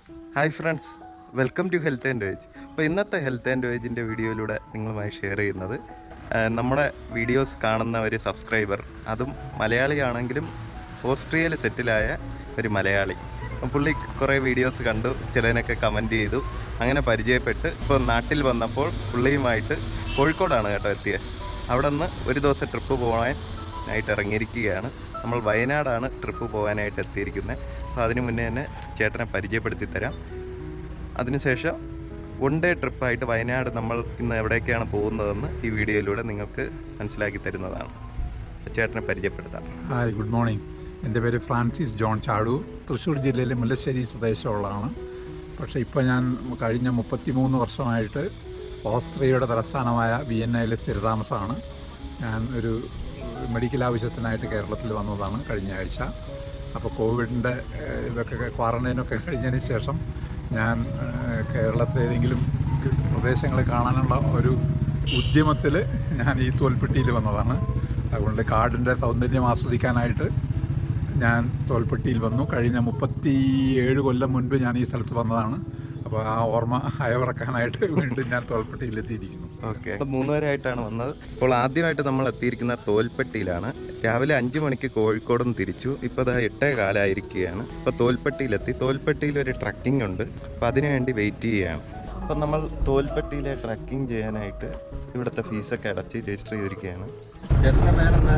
Hi friends welcome to health and wage അപ്പോൾ ഇന്നത്തെ health and വേജിൻ്റെ വീഡിയോയിലൂടെ നിങ്ങളുമായി ഷെയർ ചെയ്യുന്നത് ആ, നമ്മുടെ വീഡിയോസ് കാണുന്ന ഒരു സബ്സ്ക്രൈബർ അതും മലയാളിയാണെങ്കിലും ഓസ്ട്രിയയിൽ സെറ്റിലായ ഒരു മലയാളി അപ്പം പുള്ളി കുറേ വീഡിയോസ് കണ്ടു ചിലതിനൊക്കെ കമൻറ്റ് ചെയ്തു അങ്ങനെ പരിചയപ്പെട്ട് ഇപ്പോൾ നാട്ടിൽ വന്നപ്പോൾ പുള്ളിയുമായിട്ട് കോഴിക്കോടാണ് കേട്ടോ എത്തിയത് അവിടെ നിന്ന് ഒരു ദിവസം ട്രിപ്പ് പോകാനായിട്ട് ഇറങ്ങിയിരിക്കുകയാണ് നമ്മൾ വയനാടാണ് ട്രിപ്പ് പോകാനായിട്ട് എത്തിയിരിക്കുന്നത് അപ്പോൾ അതിന് മുന്നേ തന്നെ ചേട്ടനെ പരിചയപ്പെടുത്തി തരാം അതിനുശേഷം വൺ ഡേ ട്രിപ്പായിട്ട് വയനാട് നമ്മൾ ഇന്ന് എവിടേക്കാണ് പോകുന്നതെന്ന് ഈ വീഡിയോയിലൂടെ നിങ്ങൾക്ക് മനസ്സിലാക്കി തരുന്നതാണ് ചേട്ടനെ പരിചയപ്പെടുത്താം ഹായ് ഗുഡ് മോർണിംഗ് എൻ്റെ പേര് ഫ്രാൻസിസ് ജോൺ ചാടു തൃശ്ശൂർ ജില്ലയിലെ മുല്ലശ്ശേരി സ്വദേശമുള്ളതാണ് പക്ഷേ ഇപ്പോൾ ഞാൻ കഴിഞ്ഞ മുപ്പത്തിമൂന്ന് വർഷമായിട്ട് ഓസ്ട്രിയയുടെ തലസ്ഥാനമായ വിയന്നയിലെ സ്ഥിരതാമസമാണ് ഞാൻ ഒരു മെഡിക്കൽ ആവശ്യത്തിനായിട്ട് കേരളത്തിൽ വന്നതാണ് കഴിഞ്ഞ ആഴ്ച അപ്പോൾ കോവിഡിൻ്റെ ഏഹ്, ഇതൊക്കെ ക്വാറന്റൈനൊക്കെ കഴിഞ്ഞതിന് ശേഷം ഞാൻ ഏഹ്, കേരളത്തിലെ ഏതെങ്കിലും പ്രദേശങ്ങൾ കാണാനുള്ള ഒരു ഉദ്യമത്തിൽ ഞാൻ ഈ തോൽപ്പെട്ടിയിൽ വന്നതാണ് അതുകൊണ്ട് കാടിൻ്റെ സൗന്ദര്യം ആസ്വദിക്കാനായിട്ട് ഞാൻ തോൽപ്പെട്ടിയിൽ വന്നു കഴിഞ്ഞ മുപ്പത്തി ഏഴ് കൊല്ലം മുൻപ് ഞാൻ ഈ സ്ഥലത്ത് വന്നതാണ് അപ്പോൾ ആ ഓർമ്മ അയവിറക്കാനായിട്ട് വീണ്ടും ഞാൻ തോൽപ്പെട്ടിയിലെത്തിയിരിക്കുന്നു ഓക്കെ മൂന്നുപേരായിട്ടാണ് വന്നത് ഇപ്പോൾ ആദ്യമായിട്ട് നമ്മൾ എത്തിയിരിക്കുന്ന തോൽപ്പെട്ടിയിലാണ് രാവിലെ അഞ്ച് മണിക്ക് കോഴിക്കോട് നിന്ന് തിരിച്ചു ഇപ്പോൾ അത് എട്ടേ കാലമായിരിക്കുകയാണ് ഇപ്പോൾ തോൽപ്പെട്ടിയിലെത്തി തോൽപ്പെട്ടിയിൽ ഒരു ട്രക്കിംഗ് ഉണ്ട് അപ്പോൾ അതിനു വേണ്ടി വെയിറ്റ് ചെയ്യുകയാണ് അപ്പം നമ്മൾ തോൽപ്പെട്ടിയിലെ ട്രക്കിംഗ് ചെയ്യാനായിട്ട് ഇവിടുത്തെ ഫീസൊക്കെ അടച്ച് രജിസ്റ്റർ ചെയ്തിരിക്കുകയാണ് ചേട്ടൻ്റെ പേരെന്താ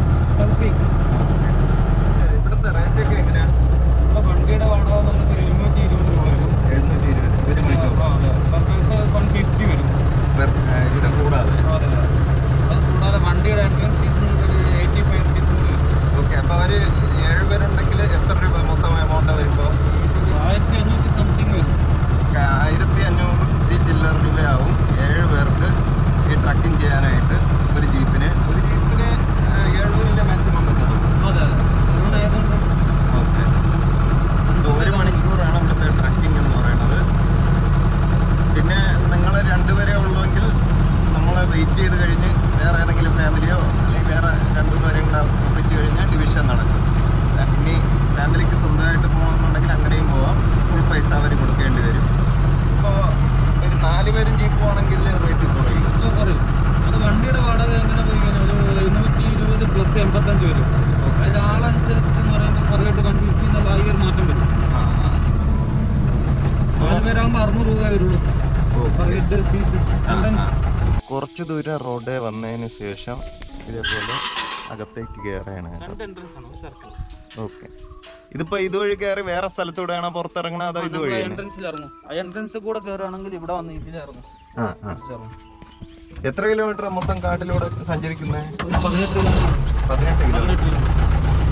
ഇവിടുത്തെ റേറ്റ് ഒക്കെ എങ്ങനെയാണ് ഇപ്പൊ വണ്ടിയുടെ വാടക നമുക്ക് എഴുന്നൂറ്റി ഇരുപത് രൂപ വരും എഴുന്നൂറ്റി ഇരുപത് ഒരു മണിക്കൂർ ആ, അതെ. Per person വൺ ഫിഫ്റ്റി വരും ഇത് കൂടാതെ അതെ, അതെ. അത് കൂടാതെ വണ്ടിയുടെ എൻട്രൻസ് ഫീസ് ഒരു എയ്റ്റി ഫൈവ് റുപ്പീസ് കൂടി വരും ഓക്കെ അപ്പോൾ അവർ ഏഴ് പേരുണ്ടെങ്കിൽ എത്ര രൂപ മൊത്തം എമൗണ്ട് വരുമ്പോൾ ആയിരത്തി അഞ്ഞൂറ്റി സംതിങ് വരും ആയിരത്തി അഞ്ഞൂറ് ചില്ലറ രൂപയാവും ഏഴ് പേർക്ക് ഈ ട്രക്കിംഗ് ചെയ്യാനായിട്ട് ഒരു ജീപ്പിന് ഒരു ജീപ്പിന് എഴുന്നൂറിൻ്റെ മാക്സിമം വരുന്നത് അതെ അതെ അതുകൊണ്ട് ഏതാണ്ട് ഓക്കെ ഒരു മണിക്കൂറാണ് ഇവിടുത്തെ ട്രക്കിംഗ് എന്ന് പറയുന്നത് പിന്നെ നിങ്ങൾ രണ്ടുപേരേ ഉള്ളുവെങ്കിൽ നമ്മൾ വെയിറ്റ് ചെയ്ത് കഴിഞ്ഞ് വേറെ ഏതെങ്കിലും ഫാമിലിയോ അല്ലെങ്കിൽ വേറെ രണ്ടു പേരെയും കൂടെ ഒപ്പിച്ച് കഴിഞ്ഞാൽ ഡിവിഷൻ നടക്കും ഇനി ഫാമിലിക്ക് സ്വന്തമായിട്ട് പോകണമെന്നുണ്ടെങ്കിൽ അങ്ങനെയും പോവാം ഫുൾ പൈസ അവർ കൊടുക്കേണ്ടി വരും ഇപ്പോൾ ഒരു നാല് പേരും ജീപ്പ് പോകണമെങ്കിൽ റേറ്റ് കുറയും ഇത് കുറയും അത് വണ്ടിയുടെ വാടക എങ്ങനെ പോയി കഴിഞ്ഞാൽ ഒരു എഴുന്നൂറ്റി ഇരുപത് പ്ലസ് എൺപത്തഞ്ച് വരും അതിൻ്റെ ആളനുസരിച്ചിട്ടെന്ന് പറയുമ്പോൾ കുറേയായിട്ട് വൺ ഫിഫ്റ്റി എന്നുള്ള ആ ഈ ഒരു മാറ്റം വരും ആ, ആ. നാല് പേരാകുമ്പോൾ അറുന്നൂറ് രൂപ വരുള്ളൂ പെർ ഹെഡ് ഫീസ് എൻട്രൻസ് കുറച്ച് ദൂരം റോഡേ വന്നതിന് ശേഷം ഇതേപോലെ അകത്തേക്ക് കയറുകയാണ് കേട്ടോ രണ്ട് എൻട്രൻസ് ആണ് ഒരു സർക്കിൾ ഓക്കെ ഇതിപ്പോ ഇതുവഴി കയറി വേറെ സ്ഥലത്തൂടെയാണോ പുറത്തിറങ്ങണ അതോ ഇതുവഴി തന്നെ? എൻട്രൻസിൽ ഇറങ്ങും ആ എൻട്രൻസ് കൂടെ കയറുകയാണെങ്കിൽ ഇവിടെ വന്ന് ഇതിൽ ഇറങ്ങും ആ ആ എത്ര കിലോമീറ്റർ മൊത്തം കാട്ടിലൂടെ സഞ്ചരിക്കുന്നത് ഒരു പതിനെട്ട് കിലോമീറ്റർ പതിനെട്ട് കിലോമീറ്റർ പതിനെട്ട് കിലോമീറ്റർ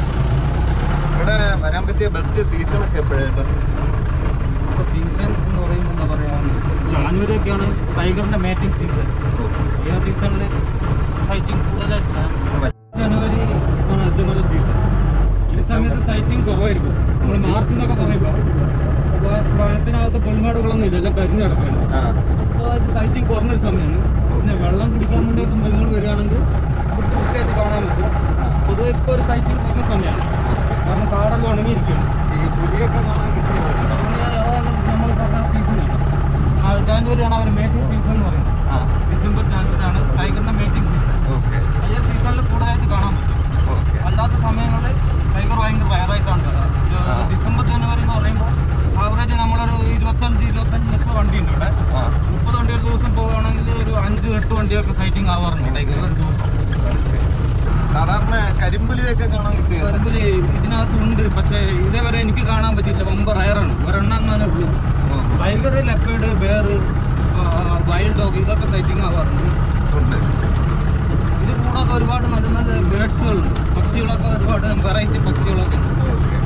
ഇവിടെ വരാൻ പറ്റിയ ബെസ്റ്റ് സീസൺ ഒക്കെ എപ്പോഴായിട്ട് ഇപ്പോൾ സീസൺ എന്ന് പറയുമ്പോൾ എന്താ പറയുക ജാനുവരി ഒക്കെയാണ് ടൈഗറിന്റെ മേറ്റിംഗ് സീസൺ ഈ സീസണിൽ സൈറ്റിംഗ് കൂടുതലായിട്ടാണ് ജനുവരി ആണ് ഏറ്റവും നല്ല സീസൺ ഈ സമയത്ത് സൈറ്റിംഗ് കുറവായിരിക്കും നമ്മൾ മാർച്ച് എന്നൊക്കെ പറയുമ്പോൾ വനത്തിനകത്ത് പുൽമേടുകളൊന്നും ഇല്ല എല്ലാം കരിഞ്ഞു കിടക്കുകയാണ് ആ സോ അത് സൈറ്റിംഗ് കുറഞ്ഞൊരു സമയമാണ് പിന്നെ വെള്ളം കുടിക്കാൻ വേണ്ടിയിട്ട് മൃഗങ്ങൾ വരികയാണെങ്കിൽ കുറച്ച് വൃത്തിയായിട്ട് കാണാൻ പറ്റും പൊതുവെ ഇപ്പോൾ ഒരു സൈറ്റിംഗ് കുറഞ്ഞ സമയമാണ് കാരണം കാടെല്ലാം ഉണങ്ങിയിരിക്കുകയാണ് ഈ പുലിയൊക്കെ കാണാൻ കിട്ടിയ അങ്ങനെ അതാണ് നമ്മൾ പറഞ്ഞ സീസണാണ് ആ ജാനുവരിയാണ് അവർ മേറ്റിംഗ് സീസൺ എന്ന് പറയുന്നത് ആ ഡിസംബർ ജാനുവരിയാണ് ടൈഗറിന്റെ മേറ്റിംഗ് സീസൺ ഓക്കെ ഈ ഒരു സീസണിൽ കൂടുതലായിട്ട് കാണാൻ പറ്റും ഓക്കെ അല്ലാത്ത സമയങ്ങളിൽ ടൈഗർ ഭയങ്കര റയറായിട്ടാണ് വരിക. ആ. ഇത് ഡിസംബർ ജനുവരി എന്ന് പറയുമ്പോൾ ആവറേജ് നമ്മളൊരു ഇരുപത്തഞ്ച് ഇരുപത്തഞ്ച് മുപ്പത് വണ്ടി ഉണ്ട് ഇവിടെ ആ മുപ്പത് വണ്ടി ഒരു ദിവസം പോവുകയാണെങ്കിൽ ഒരു അഞ്ച് എട്ട് വണ്ടിയൊക്കെ സൈറ്റിംഗ് ആവാറുണ്ട് ടൈഗർ ഒരു ദിവസം ഓക്കെ സാധാരണ കരിമ്പുലിയൊക്കെ കാണാൻ കിട്ടിയ പറമ്പില് ഇതിനകത്തുണ്ട് പക്ഷേ ഇതേവരെ എനിക്ക് കാണാൻ പറ്റിയില്ല വമ്പ റയറാണ് ഒരെണ്ണം അങ്ങനെ ഉള്ളൂ tiger leopard bear wild dog ഇതൊക്കെ സൈറ്റിംഗ് ആവാറുണ്ട് ഉണ്ട് ഇത് കൂടാതെ ഒരുപാട് നല്ല നല്ല ബേഡ്സുകളുണ്ട് പക്ഷികളൊക്കെ ഒരുപാട് വെറൈറ്റി പക്ഷികളൊക്കെ ഉണ്ട് ഓക്കെ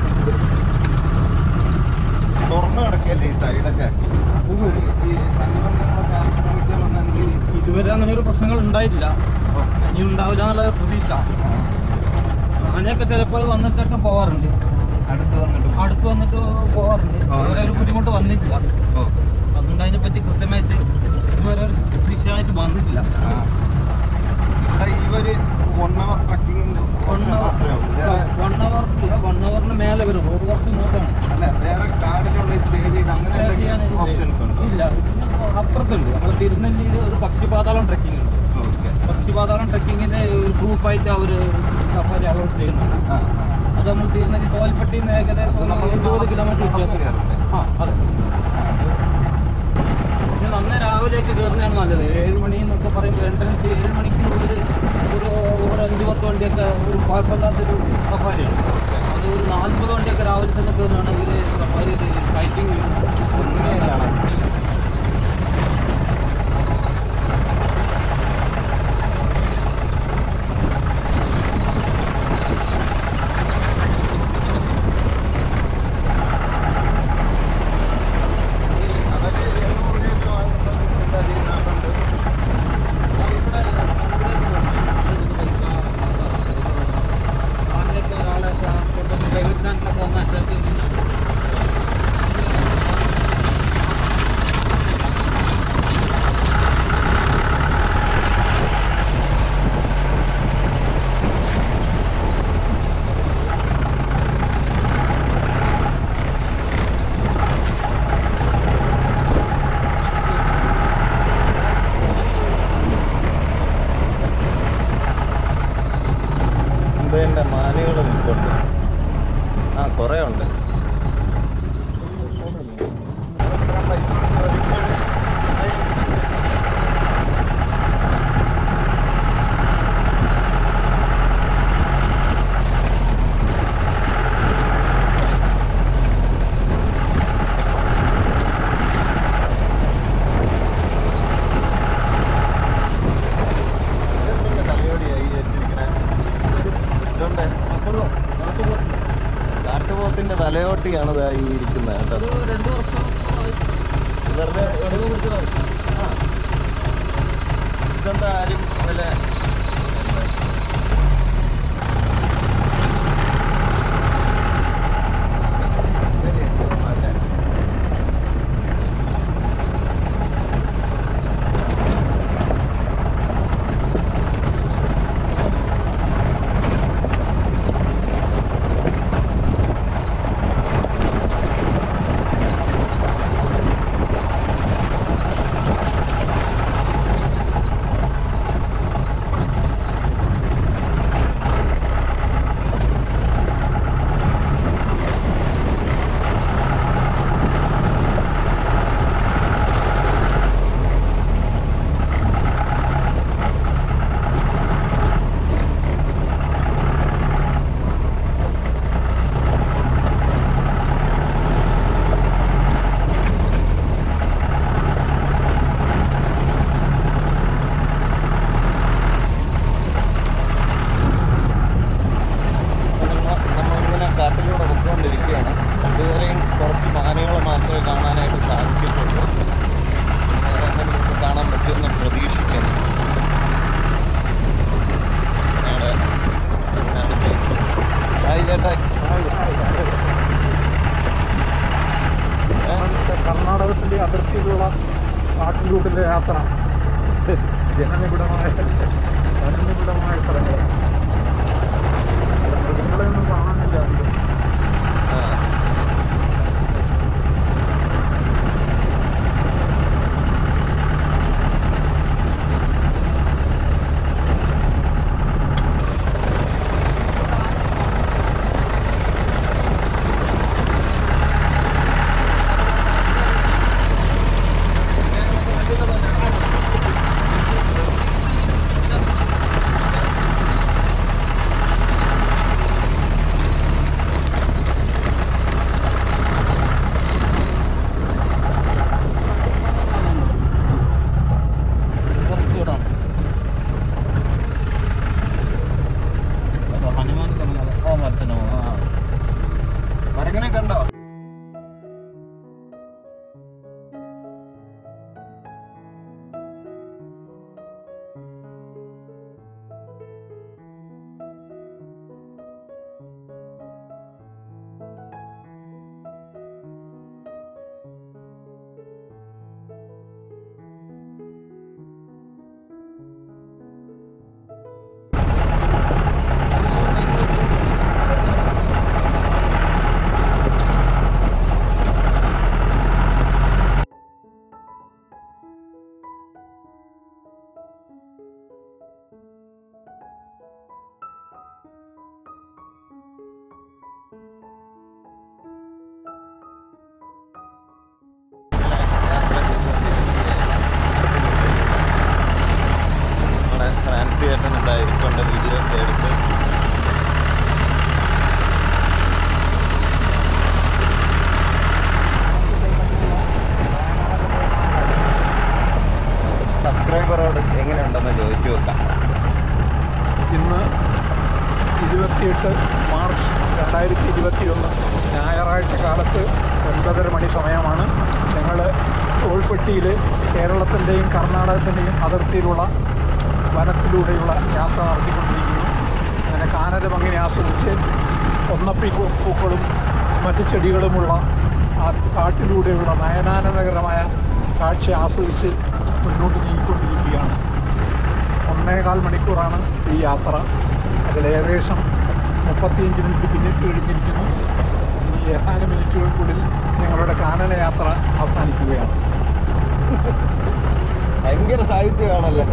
തുറന്നു കിടക്കല്ലേ ഈ സൈഡൊക്കെ ഈ വന്യമൃഗങ്ങളൊക്കെ ആക്രമിക്കാൻ വന്നെങ്കിൽ ഇതുവരെ അങ്ങനെ ഒരു പ്രശ്നങ്ങൾ ഉണ്ടായിട്ടില്ല ഇനി ഉണ്ടാവില്ല എന്നുള്ള പ്രതീക്ഷ ആനയൊക്കെ ചിലപ്പോൾ വന്നിട്ടൊക്കെ പോവാറുണ്ട് അടുത്ത് വന്നിട്ട് അടുത്ത് വന്നിട്ട് പോവാറുണ്ട് അതുവരെ ഒരു ബുദ്ധിമുട്ട് വന്നിട്ടില്ല ഓ അതുകൊണ്ട് അതിനെ പറ്റി കൃത്യമായിട്ട് ഇതുവരെ ഒരു വിഷയമായിട്ട് വന്നിട്ടില്ല ആ ഇവിടെ ഇവര് വൺ അവർ ട്രക്കിങ്ങിന് one hour one hour one അവറിന് മേലെ വരും റോഡ് കുറച്ച് മോശമാണ് അല്ല വേറെ കാടിനുള്ള സ്റ്റേ ചെയ്ത് തിരുനെല്ലിയിൽ ഒരു പക്ഷിപാതാളം ട്രക്കിംഗ് ഉണ്ട് ഓക്കെ പക്ഷിപാതാളം ട്രക്കിങ്ങിന്റെ ഒരു ഗ്രൂപ്പായിട്ട് അവർ സഫാരി അലോട്ട് ചെയ്യുന്നുണ്ട് അത് നമ്മൾ തിരുനെല്ലി തോൽപ്പെട്ടിയിൽ നിന്ന് ഏകദേശം ഒരു ഇരുപത് കിലോമീറ്റർ വ്യത്യാസം ആ അതെ പിന്നെ നന്നേ രാവിലെയൊക്കെ കയറുന്നതാണ് നല്ലത് ഏഴ് മണി എന്നൊക്കെ പറയുമ്പോൾ എൻട്രൻസ് ഏഴ് മണിക്കുള്ളിൽ ഒരു ഒരു അഞ്ച് പത്ത് വണ്ടിയൊക്കെ ഒരു കുഴപ്പമില്ലാത്തൊരു സഫാരിയാണ് അത് ഒരു നാൽപ്പത് വണ്ടിയൊക്കെ രാവിലെ തന്നെ കയറുകയാണെങ്കിൽ സഫാരി ഹൈക്കിംഗ് ഇതിന്റെ മാനുകൾ നിൽപ്പുണ്ട് ആ കുറേ ഉണ്ട് തലയോടിയായി വെച്ചിരിക്കണേ ഇതുണ്ട് കാട്ടുപോത്തിന്റെ തലയോട്ടിയാണ് ദാ ഈ ഇരിക്കുന്നത് കേട്ടോ രണ്ട് വർഷം ഇവരുടെ ആ. ഇതെന്താ ആരും വല്ല നമ്മളിങ്ങനെ കാട്ടിലൂടെ പൊയ്ക്കൊണ്ടിരിക്കുകയാണ് ഇതുവരെയും കുറച്ച് മാനുകളെ മാത്രമേ കാണാനായിട്ട് സാധിച്ചിട്ടുള്ളൂ വേറെ എന്തെങ്കിലും കാണാൻ പറ്റുമെന്ന് പ്രതീക്ഷിക്കുന്നു ഞങ്ങളുടെ അടുത്തേക്ക്. ഹായ് ചേട്ടാ കർണാടകത്തിലെ അതിർത്തിയിലുള്ള കാട്ടിലൂട്ടിലെ യാത്ര ജനനിബിഡമായ ജനനിബിഡമായ സ്ഥലങ്ങൾ മൃഗങ്ങളെയൊന്നും കാണാനില്ല അധികം ആ. പോകുന്നുണ്ട് വീഡിയോ ഒക്കെ എടുത്ത് സബ്സ്ക്രൈബറോട് എങ്ങനെയുണ്ടെന്ന് ചോദിച്ചു നോക്കാം ഇന്ന് ഇരുപത്തിയെട്ട് മാർച്ച് രണ്ടായിരത്തി ഇരുപത്തിയൊന്ന് ഞായറാഴ്ച കാലത്ത് ഒൻപതര മണി സമയമാണ് ഞങ്ങൾ തോൾപ്പെട്ടിയിൽ കേരളത്തിൻ്റെയും കർണാടകത്തിൻ്റെയും അതിർത്തിയിലുള്ള വനത്തിലൂടെയുള്ള യാത്ര നടത്തിക്കൊണ്ടിരിക്കുന്നു അങ്ങനെ കാനന ഭംഗിനെ ആസ്വദിച്ച് ഒന്നപ്പി പൂ- പൂക്കളും മറ്റ് ചെടികളുമുള്ള ആ കാട്ടിലൂടെയുള്ള നയനാനന്ദകരമായ കാഴ്ച ആസ്വദിച്ച് മുന്നോട്ട് നീങ്ങിക്കൊണ്ടിരിക്കുകയാണ് ഒന്നേകാൽ മണിക്കൂറാണ് ഈ യാത്ര അതിൽ ഏകദേശം മുപ്പത്തിയഞ്ച് മിനിറ്റ് പിന്നിട്ട് കഴിഞ്ഞിരിക്കുന്നു ഇനി ഏതാനും മിനിറ്റുകൾക്കുള്ളിൽ ഞങ്ങളുടെ കാനന യാത്ര അവസാനിക്കുകയാണ് ഭയങ്കര സാഹിത്യമാണല്ലോ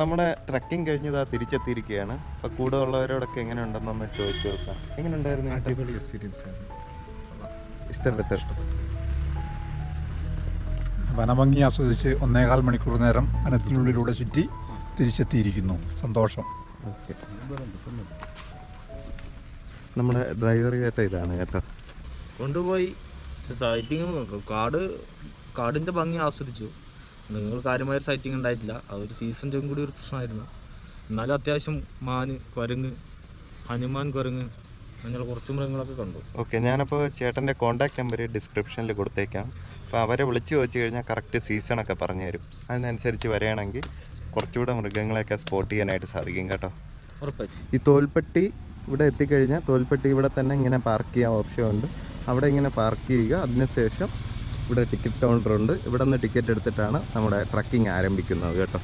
നമ്മുടെ ട്രക്കിംഗ് കഴിഞ്ഞത് ആ തിരിച്ചെത്തിയിരിക്കുകയാണ് അപ്പോൾ കൂടെ ഉള്ളവരോടൊക്കെ എങ്ങനെ ഉണ്ടെന്നൊന്ന് ചോദിച്ചു നോക്കാം എങ്ങനെ ഉണ്ടായിരുന്നു ചേട്ടാ? അടിപൊളി എക്സ്പീരിയൻസ് ആണ് ഇഷ്ടപ്പെട്ടു വനഭംഗി ആസ്വദിച്ച് ഒന്നേകാൽ മണിക്കൂർ നേരം വനത്തിനുള്ളിലൂടെ ചുറ്റി തിരിച്ചെത്തിയിരിക്കുന്നു സന്തോഷം ഓക്കെ നമ്മുടെ ഡ്രൈവർ ചേട്ടാ ഇതാണ് കേട്ടോ കൊണ്ടുപോയി സൈറ്റിങ് കാട് കാടിൻ്റെ ഭംഗി ആസ്വദിച്ചു നിങ്ങൾ കാര്യമായ ഒരു സൈറ്റിംഗ് ഉണ്ടായിട്ടില്ല അതൊരു സീസണിൻ്റെ കൂടി ഒരു പ്രശ്നമായിരുന്നു എന്നാലും അത്യാവശ്യം മാന് കുരങ്ങ് ഹനുമാൻ കുരങ്ങ് അങ്ങനെ കുറച്ച് മൃഗങ്ങളൊക്കെ കണ്ടു ഓക്കെ ഞാനപ്പോൾ ചേട്ടൻ്റെ കോൺടാക്ട് നമ്പർ ഡിസ്ക്രിപ്ഷനിൽ കൊടുത്തേക്കാം അപ്പോൾ അവരെ വിളിച്ച് ചോദിച്ചു കഴിഞ്ഞാൽ കറക്റ്റ് സീസണൊക്കെ പറഞ്ഞു തരും അതിനനുസരിച്ച് വരികയാണെങ്കിൽ കുറച്ചുകൂടെ മൃഗങ്ങളെയൊക്കെ സ്പോട്ട് ചെയ്യാനായിട്ട് സാധിക്കും കേട്ടോ ഉറപ്പായിട്ടും ഈ തോൽപ്പെട്ടി ഇവിടെ എത്തിക്കഴിഞ്ഞാൽ തോൽപ്പെട്ടി ഇവിടെ തന്നെ ഇങ്ങനെ പാർക്ക് ചെയ്യാൻ ഓപ്ഷൻ ഉണ്ട് അവിടെ ഇങ്ങനെ പാർക്ക് ചെയ്യുക അതിനുശേഷം ഇവിടെ ടിക്കറ്റ് കൗണ്ടർ ഉണ്ട് ഇവിടെ നിന്ന് ടിക്കറ്റ് എടുത്തിട്ടാണ് നമ്മുടെ ട്രക്കിംഗ് ആരംഭിക്കുന്നത് കേട്ടോ